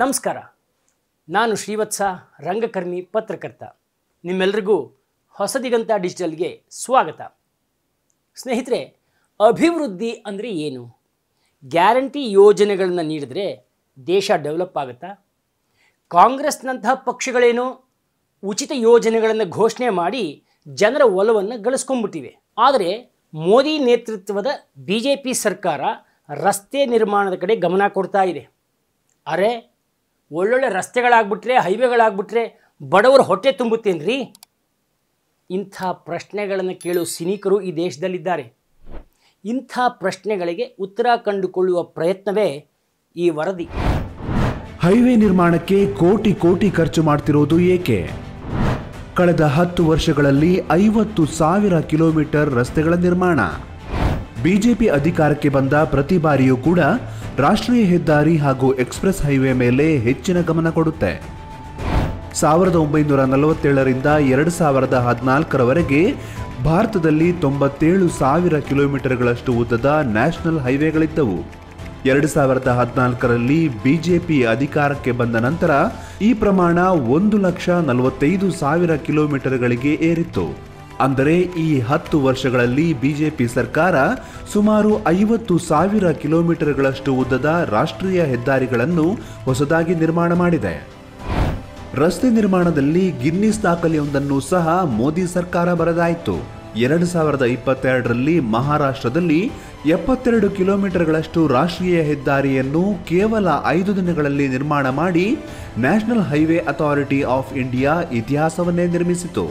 ನಮಸ್ಕಾರ ನಾನು ಶ್ರೀವತ್ಸ ರಂಗಕರ್ಮಿ ಪತ್ರಕರ್ತ ನಿಮ್ಮೆಲ್ರಿಗೂ ಹೊಸದಿಗಂತ ಡಿಜಿಟಲ್ಗೆ ಸ್ವಾಗತ ಸ್ನೇಹಿತರೆ ಅಭಿವೃದ್ಧಿ ಅಂದರೆ ಏನು ಗ್ಯಾರಂಟಿ ಯೋಜನೆಗಳನ್ನು ನೀಡಿದರೆ ದೇಶ ಡೆವಲಪ್ ಆಗುತ್ತಾ ಕಾಂಗ್ರೆಸ್ನಂತಹ ಪಕ್ಷಗಳೇನೋ ಉಚಿತ ಯೋಜನೆಗಳನ್ನು ಘೋಷಣೆ ಮಾಡಿ ಜನರ ಒಲವನ್ನು ಗಳಿಸ್ಕೊಂಡ್ಬಿಟ್ಟಿವೆ ಆದರೆ ಮೋದಿ ನೇತೃತ್ವದ ಬಿ ಜೆ ಪಿ ಸರ್ಕಾರ ರಸ್ತೆ ನಿರ್ಮಾಣದ ಕಡೆ ಗಮನ ಕೊಡ್ತಾ ಇದೆ ಅರೆ ಒಳ್ಳೊಳ್ಳೆ ರಸ್ತೆಗಳಾಗ್ಬಿಟ್ರೆ ಹೈವೇಗಳಾಗ್ಬಿಟ್ರೆ ಬಡವರ ಹೊಟ್ಟೆ ತುಂಬುತ್ತೇನ್ರಿ ಇಂಥ ಪ್ರಶ್ನೆಗಳನ್ನು ಕೇಳುವ ಸಿನಿಕರು ಈ ದೇಶದಲ್ಲಿದ್ದಾರೆ ಇಂಥ ಪ್ರಶ್ನೆಗಳಿಗೆ ಉತ್ತರ ಕಂಡುಕೊಳ್ಳುವ ಪ್ರಯತ್ನವೇ ಈ ವರದಿ ಹೈವೇ ನಿರ್ಮಾಣಕ್ಕೆ ಕೋಟಿ ಕೋಟಿ ಖರ್ಚು ಮಾಡ್ತಿರೋದು ಏಕೆ ಕಳೆದ ಹತ್ತು ವರ್ಷಗಳಲ್ಲಿ ಐವತ್ತು ಸಾವಿರ ಕಿಲೋಮೀಟರ್ ರಸ್ತೆಗಳ ನಿರ್ಮಾಣ ಬಿಜೆಪಿ ಅಧಿಕಾರಕ್ಕೆ ಬಂದ ಪ್ರತಿ ಬಾರಿಯೂ ಕೂಡ ರಾಷ್ಟ್ರೀಯ ಹೆದ್ದಾರಿ ಹಾಗೂ ಎಕ್ಸ್ಪ್ರೆಸ್ ಹೈವೇ ಮೇಲೆ ಹೆಚ್ಚಿನ ಗಮನ ಕೊಡುತ್ತೆ ಸಾವಿರದ ಒಂಬೈನೂರ ನಲವತ್ತೇಳರಿಂದ ಎರಡು ಸಾವಿರದ ಹದಿನಾಲ್ಕರವರೆಗೆ ಭಾರತದಲ್ಲಿ ತೊಂಬತ್ತೇಳು ಸಾವಿರ ಕಿಲೋಮೀಟರ್ಗಳಷ್ಟು ಉದ್ದದ ನ್ಯಾಷನಲ್ ಹೈವೇಗಳಿದ್ದವು ಎರಡು ಸಾವಿರದ ಹದಿನಾಲ್ಕರಲ್ಲಿ ಬಿಜೆಪಿ ಅಧಿಕಾರಕ್ಕೆ ಬಂದ ನಂತರ ಈ ಪ್ರಮಾಣ ಒಂದು ಲಕ್ಷ ನಲವತ್ತೈದು ಸಾವಿರ ಕಿಲೋಮೀಟರ್ಗಳಿಗೆ ಏರಿತ್ತು ಅಂದರೆ ಈ ಹತ್ತು ವರ್ಷಗಳಲ್ಲಿ ಬಿಜೆಪಿ ಸರ್ಕಾರ ಸುಮಾರು ಐವತ್ತು ಸಾವಿರ ಕಿಲೋಮೀಟರ್ಗಳಷ್ಟು ಉದ್ದದ ರಾಷ್ಟ್ರೀಯ ಹೆದ್ದಾರಿಗಳನ್ನು ಹೊಸದಾಗಿ ನಿರ್ಮಾಣ ಮಾಡಿದೆ ರಸ್ತೆ ನಿರ್ಮಾಣದಲ್ಲಿ ಗಿನ್ನಿಸ್ ದಾಖಲೆಯೊಂದನ್ನು ಸಹ ಮೋದಿ ಸರ್ಕಾರ ಬರೆದಾಯಿತು ಎರಡು ಸಾವಿರದ ಇಪ್ಪತ್ತೆರಡರಲ್ಲಿ ಮಹಾರಾಷ್ಟ್ರದಲ್ಲಿ ಎಪ್ಪತ್ತೆರಡು ಕಿಲೋಮೀಟರ್ಗಳಷ್ಟು ರಾಷ್ಟ್ರೀಯ ಹೆದ್ದಾರಿಯನ್ನು ಕೇವಲ ಐದು ದಿನಗಳಲ್ಲಿ ನಿರ್ಮಾಣ ಮಾಡಿ national highway authority of India ಇತಿಹಾಸವನ್ನೇ ನಿರ್ಮಿಸಿತು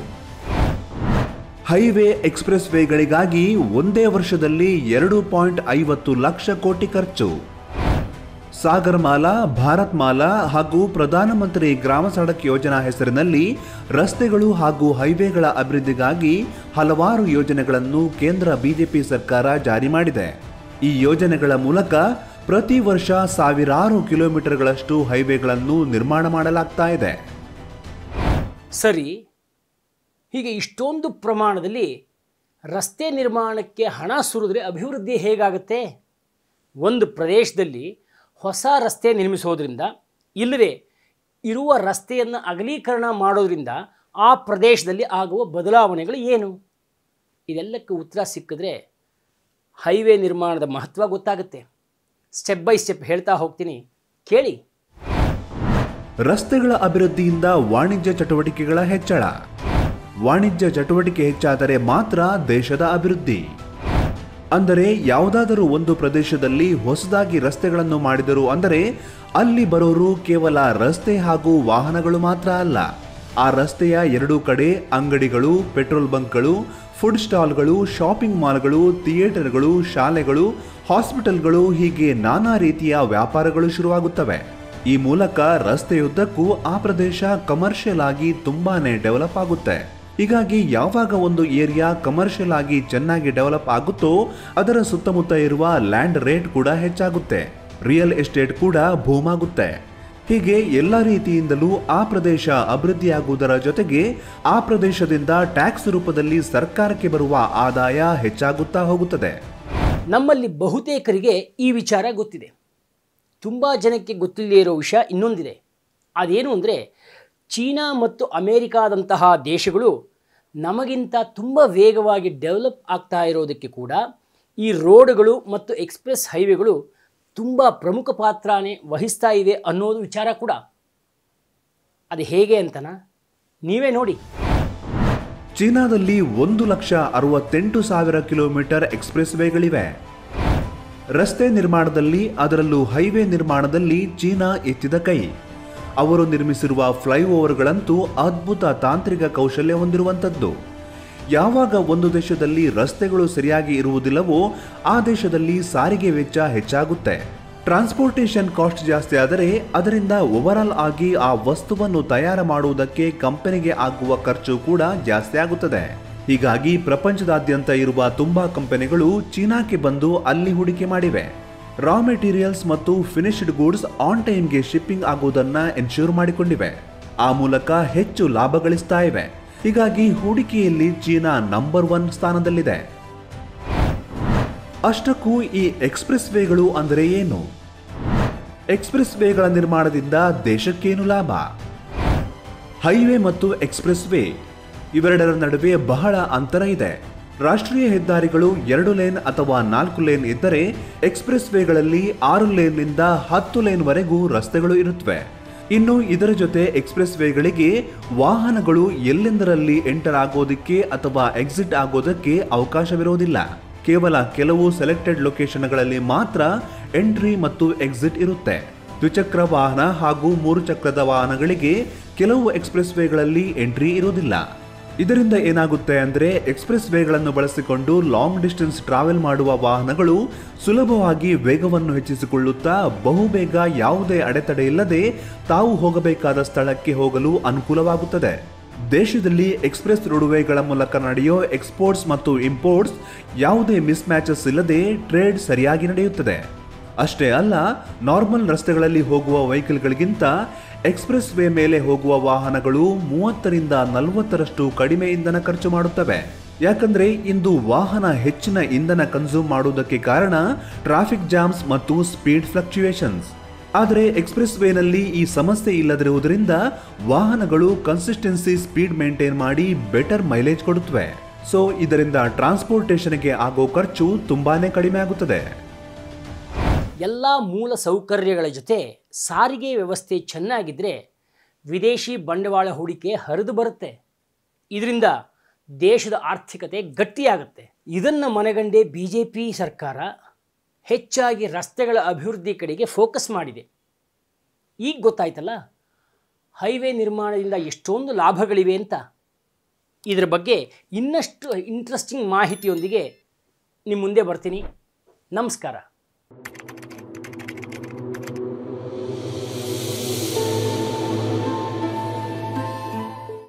ಹೈವೇ ಎಕ್ಸ್ಪ್ರೆಸ್ ವೇಗಳಿಗಾಗಿ ಒಂದೇ ವರ್ಷದಲ್ಲಿ ಎರಡು ಪಾಯಿಂಟ್ ಐವತ್ತು ಲಕ್ಷ ಕೋಟಿ ಖರ್ಚು ಸಾಗರ್ಮಾಲಾ ಭಾರತ್ ಮಾಲಾ ಹಾಗೂ ಪ್ರಧಾನಮಂತ್ರಿ ಗ್ರಾಮ ಸಡಕ್ ಯೋಜನಾ ಹೆಸರಿನಲ್ಲಿ ರಸ್ತೆಗಳು ಹಾಗೂ ಹೈವೇಗಳ ಅಭಿವೃದ್ಧಿಗಾಗಿ ಹಲವಾರು ಯೋಜನೆಗಳನ್ನು ಕೇಂದ್ರ ಬಿಜೆಪಿ ಸರ್ಕಾರ ಜಾರಿ ಮಾಡಿದೆ ಈ ಯೋಜನೆಗಳ ಮೂಲಕ ಪ್ರತಿ ವರ್ಷ ಸಾವಿರಾರು ಕಿಲೋಮೀಟರ್ಗಳಷ್ಟು ಹೈವೇಗಳನ್ನು ನಿರ್ಮಾಣ ಮಾಡಲಾಗ್ತಾ ಇದೆ ಸರಿ ಹೀಗೆ ಇಷ್ಟೊಂದು ಪ್ರಮಾಣದಲ್ಲಿ ರಸ್ತೆ ನಿರ್ಮಾಣಕ್ಕೆ ಹಣ ಸುರಿದ್ರೆ ಅಭಿವೃದ್ಧಿ ಹೇಗಾಗುತ್ತೆ ಒಂದು ಪ್ರದೇಶದಲ್ಲಿ ಹೊಸ ರಸ್ತೆ ನಿರ್ಮಿಸೋದ್ರಿಂದ ಇಲ್ಲವೇ ಇರುವ ರಸ್ತೆಯನ್ನು ಅಗಲೀಕರಣ ಮಾಡೋದ್ರಿಂದ ಆ ಪ್ರದೇಶದಲ್ಲಿ ಆಗುವ ಬದಲಾವಣೆಗಳು ಏನು ಇದೆಲ್ಲಕ್ಕೆ ಉತ್ತರ ಸಿಕ್ಕಿದ್ರೆ ಹೈವೇ ನಿರ್ಮಾಣದ ಮಹತ್ವ ಗೊತ್ತಾಗುತ್ತೆ ಸ್ಟೆಪ್ ಬೈ ಸ್ಟೆಪ್ ಹೇಳ್ತಾ ಹೋಗ್ತೀನಿ ಕೇಳಿ ರಸ್ತೆಗಳ ಅಭಿವೃದ್ಧಿಯಿಂದ ವಾಣಿಜ್ಯ ಚಟುವಟಿಕೆಗಳ ಹೆಚ್ಚಳ ವಾಣಿಜ್ಯ ಚಟುವಟಿಕೆ ಹೆಚ್ಚಾದರೆ ಮಾತ್ರ ದೇಶದ ಅಭಿವೃದ್ಧಿ ಅಂದರೆ ಯಾವುದಾದರೂ ಒಂದು ಪ್ರದೇಶದಲ್ಲಿ ಹೊಸದಾಗಿ ರಸ್ತೆಗಳನ್ನು ಮಾಡಿದರು ಅಂದರೆ ಅಲ್ಲಿ ಬರೋರು ಕೇವಲ ರಸ್ತೆ ಹಾಗೂ ವಾಹನಗಳು ಮಾತ್ರ ಅಲ್ಲ ಆ ರಸ್ತೆಯ ಎರಡೂ ಕಡೆ ಅಂಗಡಿಗಳು ಪೆಟ್ರೋಲ್ ಬಂಕ್ಗಳು ಫುಡ್ ಸ್ಟಾಲ್ಗಳು ಶಾಪಿಂಗ್ ಮಾಲ್ಗಳು ಥಿಯೇಟರ್ಗಳು ಶಾಲೆಗಳು ಹಾಸ್ಪಿಟಲ್ಗಳು ಹೀಗೆ ನಾನಾ ರೀತಿಯ ವ್ಯಾಪಾರಗಳು ಶುರುವಾಗುತ್ತವೆ ಈ ಮೂಲಕ ರಸ್ತೆಯುದ್ದಕ್ಕೂ ಆ ಪ್ರದೇಶ ಕಮರ್ಷಿಯಲ್ ಆಗಿ ತುಂಬಾನೇ ಡೆವಲಪ್ ಆಗುತ್ತೆ ಹೀಗಾಗಿ ಯಾವಾಗ ಒಂದು ಏರಿಯಾ ಕಮರ್ಷಿಯಲ್ ಆಗಿ ಚೆನ್ನಾಗಿ ಡೆವಲಪ್ ಆಗುತ್ತೋ ಅದರ ಸುತ್ತಮುತ್ತ ಇರುವ ಲ್ಯಾಂಡ್ ರೇಟ್ ಕೂಡ ಹೆಚ್ಚಾಗುತ್ತೆ ರಿಯಲ್ ಎಸ್ಟೇಟ್ ಕೂಡ ಭೂಮಾಗುತ್ತೆ ಹೀಗೆ ಎಲ್ಲ ರೀತಿಯಿಂದಲೂ ಆ ಪ್ರದೇಶ ಅಭಿವೃದ್ಧಿಯಾಗುವುದರ ಜೊತೆಗೆ ಆ ಪ್ರದೇಶದಿಂದ ಟ್ಯಾಕ್ಸ್ ರೂಪದಲ್ಲಿ ಸರ್ಕಾರಕ್ಕೆ ಬರುವ ಆದಾಯ ಹೆಚ್ಚಾಗುತ್ತಾ ಹೋಗುತ್ತದೆ ನಮ್ಮಲ್ಲಿ ಬಹುತೇಕರಿಗೆ ಈ ವಿಚಾರ ಗೊತ್ತಿದೆ ತುಂಬ ಜನಕ್ಕೆ ಗೊತ್ತಿಲ್ಲದೇ ಇರೋ ವಿಷಯ ಇನ್ನೊಂದಿದೆ ಅದೇನು ಅಂದರೆ ಚೀನಾ ಮತ್ತು ಅಮೇರಿಕಾದಂತಹ ದೇಶಗಳು ನಮಗಿಂತ ತುಂಬ ವೇಗವಾಗಿ ಡೆವಲಪ್ ಆಗ್ತಾ ಇರೋದಕ್ಕೆ ಕೂಡ ಈ ರೋಡ್ಗಳು ಮತ್ತು ಎಕ್ಸ್ಪ್ರೆಸ್ ಹೈವೇಗಳು ತುಂಬ ಪ್ರಮುಖ ಪಾತ್ರನೇ ವಹಿಸ್ತಾ ಇವೆ ಅನ್ನೋದು ವಿಚಾರ ಕೂಡ ಅದು ಹೇಗೆ ಅಂತನಾ ನೀವೇ ನೋಡಿ ಚೀನಾದಲ್ಲಿ ಒಂದು ಲಕ್ಷ ಅರವತ್ತೆಂಟು ಸಾವಿರ ಕಿಲೋಮೀಟರ್ ಎಕ್ಸ್ಪ್ರೆಸ್ ವೇಗಳಿವೆ ರಸ್ತೆ ನಿರ್ಮಾಣದಲ್ಲಿ ಅದರಲ್ಲೂ ಹೈವೇ ನಿರ್ಮಾಣದಲ್ಲಿ ಚೀನಾ ಎತ್ತಿದ ಕೈ ಅವರು ನಿರ್ಮಿಸಿರುವ ಫ್ಲೈಓವರ್ಗಳಂತೂ ಅದ್ಭುತ ತಾಂತ್ರಿಕ ಕೌಶಲ್ಯ ಹೊಂದಿರುವಂಥದ್ದು ಯಾವಾಗ ಒಂದು ದೇಶದಲ್ಲಿ ರಸ್ತೆಗಳು ಸರಿಯಾಗಿ ಇರುವುದಿಲ್ಲವೋ ಆ ದೇಶದಲ್ಲಿ ಸಾರಿಗೆ ವೆಚ್ಚ ಹೆಚ್ಚಾಗುತ್ತೆ ಟ್ರಾನ್ಸ್ಪೋರ್ಟೇಷನ್ ಕಾಸ್ಟ್ ಜಾಸ್ತಿ ಆದರೆ ಅದರಿಂದ ಓವರಾಲ್ ಆಗಿ ಆ ವಸ್ತುವನ್ನು ತಯಾರು ಮಾಡುವುದಕ್ಕೆ ಕಂಪನಿಗೆ ಆಗುವ ಖರ್ಚು ಕೂಡ ಜಾಸ್ತಿ ಆಗುತ್ತದೆ ಹೀಗಾಗಿ ಪ್ರಪಂಚದಾದ್ಯಂತ ಇರುವ ತುಂಬಾ ಕಂಪನಿಗಳು ಚೀನಾಕ್ಕೆ ಬಂದು ಅಲ್ಲಿ ಹೂಡಿಕೆ ಮಾಡಿವೆ ರಾ ಮೆಟೀರಿಯಲ್ಸ್ ಮತ್ತು ಫಿನಿಶ್ಡ್ ಗೂಡ್ಸ್ ಆನ್ ಟೈಮ್ಗೆ ಶಿಪ್ಪಿಂಗ್ ಆಗುವುದನ್ನ ಎನ್ಶೂರ್ ಮಾಡಿಕೊಂಡಿವೆ ಆ ಮೂಲಕ ಹೆಚ್ಚು ಲಾಭ ಗಳಿಸ್ತಾ ಇವೆ ಹೀಗಾಗಿ ಹೂಡಿಕೆಯಲ್ಲಿ ಚೀನಾ ನಂಬರ್ ಒನ್ ಸ್ಥಾನದಲ್ಲಿದೆ ಅಷ್ಟಕ್ಕೂ ಈ ಎಕ್ಸ್ಪ್ರೆಸ್ ವೇಗಳು ಅಂದರೆ ಏನು ಎಕ್ಸ್ಪ್ರೆಸ್ ವೇಗಳ ನಿರ್ಮಾಣದಿಂದ ದೇಶಕ್ಕೇನು ಲಾಭ ಹೈವೇ ಮತ್ತು ಎಕ್ಸ್ಪ್ರೆಸ್ ವೇ ಇವೆರಡರ ನಡುವೆ ಬಹಳ ಅಂತರ ಇದೆ ರಾಷ್ಟ್ರೀಯ ಹೆದ್ದಾರಿಗಳು ಎರಡು ಲೇನ್ ಅಥವಾ ನಾಲ್ಕು ಲೇನ್ ಇದ್ದರೆ ಎಕ್ಸ್ಪ್ರೆಸ್ ವೇಗಳಲ್ಲಿ ಆರು ಲೇನ್ನಿಂದ ಹತ್ತು ಲೇನ್ವರೆಗೂ ರಸ್ತೆಗಳು ಇರುತ್ತವೆ ಇನ್ನು ಇದರ ಜೊತೆ ಎಕ್ಸ್ಪ್ರೆಸ್ ವೇಗಳಿಗೆ ವಾಹನಗಳು ಎಲ್ಲೆಂದರಲ್ಲಿ ಎಂಟರ್ ಆಗೋದಕ್ಕೆ ಅಥವಾ ಎಕ್ಸಿಟ್ ಆಗೋದಕ್ಕೆ ಅವಕಾಶವಿರುವುದಿಲ್ಲ ಕೇವಲ ಕೆಲವು ಸೆಲೆಕ್ಟೆಡ್ ಲೊಕೇಶನ್ಗಳಲ್ಲಿ ಮಾತ್ರ ಎಂಟ್ರಿ ಮತ್ತು ಎಕ್ಸಿಟ್ ಇರುತ್ತೆ ದ್ವಿಚಕ್ರ ವಾಹನ ಹಾಗೂ ಮೂರು ಚಕ್ರದ ವಾಹನಗಳಿಗೆ ಕೆಲವು ಎಕ್ಸ್ಪ್ರೆಸ್ ವೇಗಳಲ್ಲಿ ಎಂಟ್ರಿ ಇರುವುದಿಲ್ಲ ಇದರಿಂದ ಏನಾಗುತ್ತೆ ಅಂದ್ರೆ ಎಕ್ಸ್ಪ್ರೆಸ್ ವೇಗಳನ್ನು ಬಳಸಿಕೊಂಡು ಲಾಂಗ್ ಡಿಸ್ಟೆನ್ಸ್ ಟ್ರಾವೆಲ್ ಮಾಡುವ ವಾಹನಗಳು ಸುಲಭವಾಗಿ ವೇಗವನ್ನು ಹೆಚ್ಚಿಸಿಕೊಳ್ಳುತ್ತಾ ಬಹುಬೇಗ ಯಾವುದೇ ಅಡೆತಡೆ ಇಲ್ಲದೆ ತಾವು ಹೋಗಬೇಕಾದ ಸ್ಥಳಕ್ಕೆ ಹೋಗಲು ಅನುಕೂಲವಾಗುತ್ತದೆ ದೇಶದಲ್ಲಿ ಎಕ್ಸ್ಪ್ರೆಸ್ ರೋಡ್ವೇಗಳ ಮೂಲಕ ನಡೆಯೋ ಎಕ್ಸ್ಪೋರ್ಟ್ಸ್ ಮತ್ತು ಇಂಪೋರ್ಟ್ಸ್ ಯಾವುದೇ ಮಿಸ್ ಮ್ಯಾಚಸ್ ಇಲ್ಲದೆ ಟ್ರೇಡ್ ಸರಿಯಾಗಿ ನಡೆಯುತ್ತದೆ ಅಷ್ಟೇ ಅಲ್ಲ ನಾರ್ಮಲ್ ರಸ್ತೆಗಳಲ್ಲಿ ಹೋಗುವ ವೆಹಿಕಲ್ಗಳಿಗಿಂತ ಎಕ್ಸ್ಪ್ರೆಸ್ ವೇ ಮೇಲೆ ಹೋಗುವ ವಾಹನಗಳು ಮೂವತ್ತರಿಂದ ನಲವತ್ತರಷ್ಟು ಕಡಿಮೆ ಇಂಧನ ಖರ್ಚು ಮಾಡುತ್ತವೆ ಯಾಕಂದ್ರೆ ಇಂದು ವಾಹನ ಹೆಚ್ಚಿನ ಇಂಧನ ಕನ್ಸ್ಯೂಮ್ ಮಾಡುವುದಕ್ಕೆ ಕಾರಣ ಟ್ರಾಫಿಕ್ ಜಾಮ್ಸ್ ಮತ್ತು ಸ್ಪೀಡ್ ಫ್ಲಕ್ಚುಯೇಷನ್ಸ್ ಆದರೆ ಎಕ್ಸ್ಪ್ರೆಸ್ ವೇನಲ್ಲಿ ಈ ಸಮಸ್ಯೆ ಇಲ್ಲದಿರುವುದರಿಂದ ವಾಹನಗಳು ಕನ್ಸಿಸ್ಟೆನ್ಸಿ ಸ್ಪೀಡ್ ಮೇಂಟೈನ್ ಮಾಡಿ ಬೆಟರ್ ಮೈಲೇಜ್ ಕೊಡುತ್ತವೆ ಸೊ ಇದರಿಂದ ಟ್ರಾನ್ಸ್ಪೋರ್ಟೇಷನ್ಗೆ ಆಗೋ ಖರ್ಚು ತುಂಬಾನೇ ಕಡಿಮೆ ಆಗುತ್ತದೆ ಎಲ್ಲ ಮೂಲ ಸೌಕರ್ಯಗಳ ಜೊತೆ ಸಾರಿಗೆ ವ್ಯವಸ್ಥೆ ಚೆನ್ನಾಗಿದ್ದರೆ ವಿದೇಶಿ ಬಂಡವಾಳ ಹೂಡಿಕೆ ಹರಿದು ಬರುತ್ತೆ ಇದರಿಂದ ದೇಶದ ಆರ್ಥಿಕತೆ ಗಟ್ಟಿಯಾಗುತ್ತೆ ಇದನ್ನು ಮನಗಂಡೇ ಬಿ ಜೆ ಪಿ ಸರ್ಕಾರ ಹೆಚ್ಚಾಗಿ ರಸ್ತೆಗಳ ಅಭಿವೃದ್ಧಿ ಕಡೆಗೆ ಫೋಕಸ್ ಮಾಡಿದೆ ಈಗ ಗೊತ್ತಾಯ್ತಲ್ಲ ಹೈವೇ ನಿರ್ಮಾಣದಿಂದ ಎಷ್ಟೊಂದು ಲಾಭಗಳಿವೆ ಅಂತ ಇದರ ಬಗ್ಗೆ ಇನ್ನಷ್ಟು ಇಂಟ್ರೆಸ್ಟಿಂಗ್ ಮಾಹಿತಿಯೊಂದಿಗೆ ನಿಮ್ಮ ಮುಂದೆ ಬರ್ತೀನಿ ನಮಸ್ಕಾರ